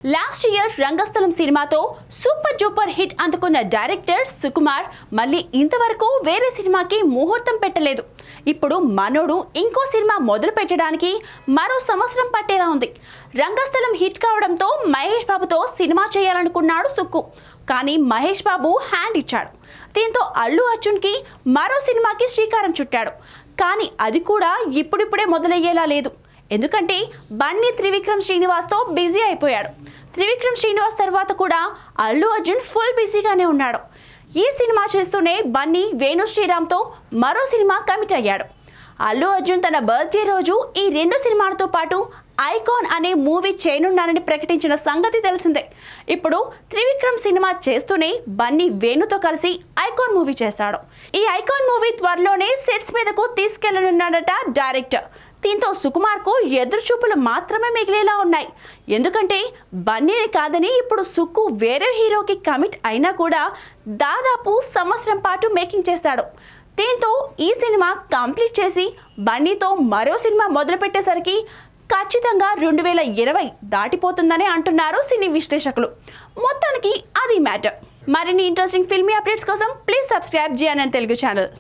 last year Rangasthalam సినిమాతో super duper hit అందుకున్న director Sukumar మళ్ళీ ఇంతవరకు వేరే సినిమాకి ముహూర్తం పెట్టలేదు ఇప్పుడు మనోడు ఇంకో సినిమా మొదలు పెట్టడానికి మరో సంవత్సరం పట్టేలా ఉంది రంగస్థలం హిట్ కావడంతో మహేష్ బాబుతో సినిమా చేయాలనుకున్నాడు సుక్కు కానీ మహేష్ బాబు హ్యాండ్ ఇచ్చాడు దీంతో అల్లు అర్జున్కి మరో సినిమాకి శ్రీకారం చుట్టాడు కానీ అది కూడా ఇప్పుడిప్పుడే మొదలయ్యేలా లేదు ఎందుకంటే బన్నీ త్రివిక్రమ్ శ్రీనివాస్తో బిజీ అయిపోయాడు త్రివిక్రమ్ శ్రీనివాస్ తర్వాత కూడా అల్లు అర్జున్ ఫుల్ బిజీగానే ఉన్నాడు ఈ సినిమా చేస్తూనే బన్నీ వేణు శ్రీరామ్తో మరో సినిమా కమిట్ అయ్యాడు అల్లు అర్జున్ తన బర్త్డే రోజు ఈ రెండు సినిమాలతో పాటు ఐకాన్ అనే మూవీ చేయనున్నానని ప్రకటించిన సంగతి తెలిసిందే ఇప్పుడు త్రివిక్రమ్ సినిమా చేస్తూనే బన్నీ వేణుతో కలిసి ఐకాన్ మూవీ చేస్తాడు ఈ ఐకాన్ మూవీ త్వరలోనే సెట్స్ మీదకు తీసుకెళ్లనున్నాడట డైరెక్టర్ దీంతో సుకుమార్కు ఎదురుచూపులు మాత్రమే మిగిలేలా ఉన్నాయి ఎందుకంటే బన్నీని కాదని ఇప్పుడు సుక్కు వేరే హీరోకి కమిట్ అయినా కూడా దాదాపు సంవత్సరం పాటు మేకింగ్ చేశాడు దీంతో ఈ సినిమా కంప్లీట్ చేసి బన్నీతో మరో సినిమా మొదలు పెట్టేసరికి ఖచ్చితంగా రెండు వేల ఇరవై దాటిపోతుందని అంటున్నారు సినీ విశ్లేషకులు మొత్తానికి అది మ్యాటర్ మరిన్ని ఇంట్రెస్టింగ్ ఫిల్మీ అప్డేట్స్ కోసం please subscribe GNN Telugu channel